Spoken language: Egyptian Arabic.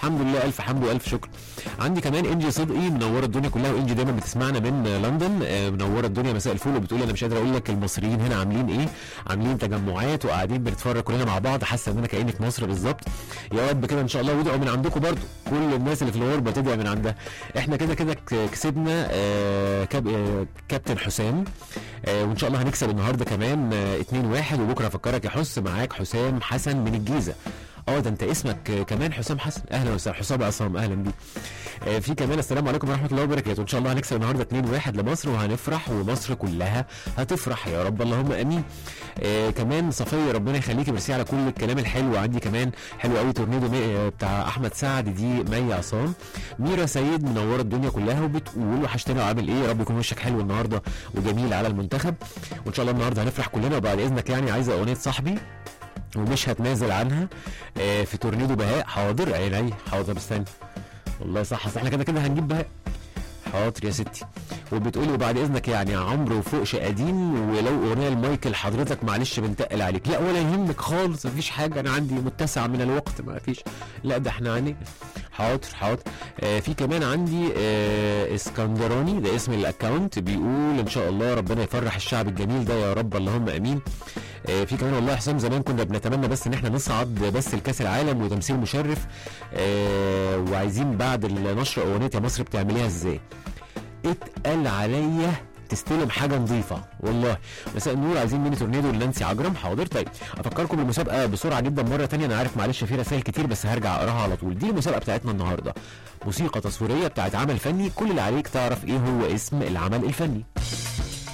الحمد لله الف حمد والف شكر عندي كمان انجي صدقي منوره الدنيا كلها وانجي دايما بتسمعنا من لندن آه، منوره الدنيا مساء الفل وبتقول انا مش قادره اقول لك المصريين هنا عاملين ايه عاملين تجمعات وقاعدين بنتفرج كلنا مع بعض حاسه ان انا كاني في مصر بالظبط يا رب كده ان شاء الله وادعوا من عندكم برضو كل الناس اللي في الغربه تدعي من عندها احنا كده كده ك- كسبنا آه، كاب آه، كابتن حسام آه، وان شاء الله هنكسب النهارده كمان 2 1 وبكره افكرك يا حس معاك حسام حسن من الجيزه اه ده انت اسمك آه، كمان حسام حسن اهلا وسهلا حسام عصام اهلا بيك آه، في كمان السلام عليكم ورحمه الله وبركاته ان شاء الله هنكسب النهارده 2 1 لمصر وهنفرح ومصر كلها هتفرح يا رب اللهم امين آه كمان صفيه ربنا يخليكي ميرسي على كل الكلام الحلو عندي كمان حلو قوي تورنيدو مي- آه، بتاع احمد سعد دي مي عصام ميرا سيد منوره الدنيا كلها وبتقول وحشتنا وعامل ايه يا رب يكون وشك حلو النهارده وجميل على المنتخب وان شاء الله النهارده هنفرح كلنا وبعد اذنك يعني عايزه اغنيه صاحبي ومش هتنازل عنها آه، في تورنيدو بهاء حاضر عيني حاضر استنى والله صح اصل احنا كده كده هنجيب بهاء حاضر يا ستي وبتقولي وبعد اذنك يعني يا عمرو فوق شقادين ولو اغنيه لمايكل حضرتك معلش بنتقل عليك لا ولا يهمك خالص مفيش حاجه انا عندي متسع من الوقت ما فيش لا ده احنا يعني حاضر حاضر آه في كمان عندي آه اسكندراني ده اسم الاكونت بيقول ان شاء الله ربنا يفرح الشعب الجميل ده يا رب اللهم امين آه في كمان والله يا حسام زمان كنا بنتمنى بس ان احنا نصعد بس لكاس العالم وتمثيل مشرف آه وعايزين بعد النشر اغنيه يا مصر بتعمليها ازاي اتقل عليا تستلم حاجه نظيفه والله مساء النور عايزين ميني تورنيدو لنانسي عجرم حاضر طيب افكركم بالمسابقه بسرعه جدا مره تانية انا عارف معلش في رسائل كتير بس هرجع اقراها على طول دي المسابقه بتاعتنا النهارده موسيقى تصويريه بتاعت عمل فني كل اللي عليك تعرف ايه هو اسم العمل الفني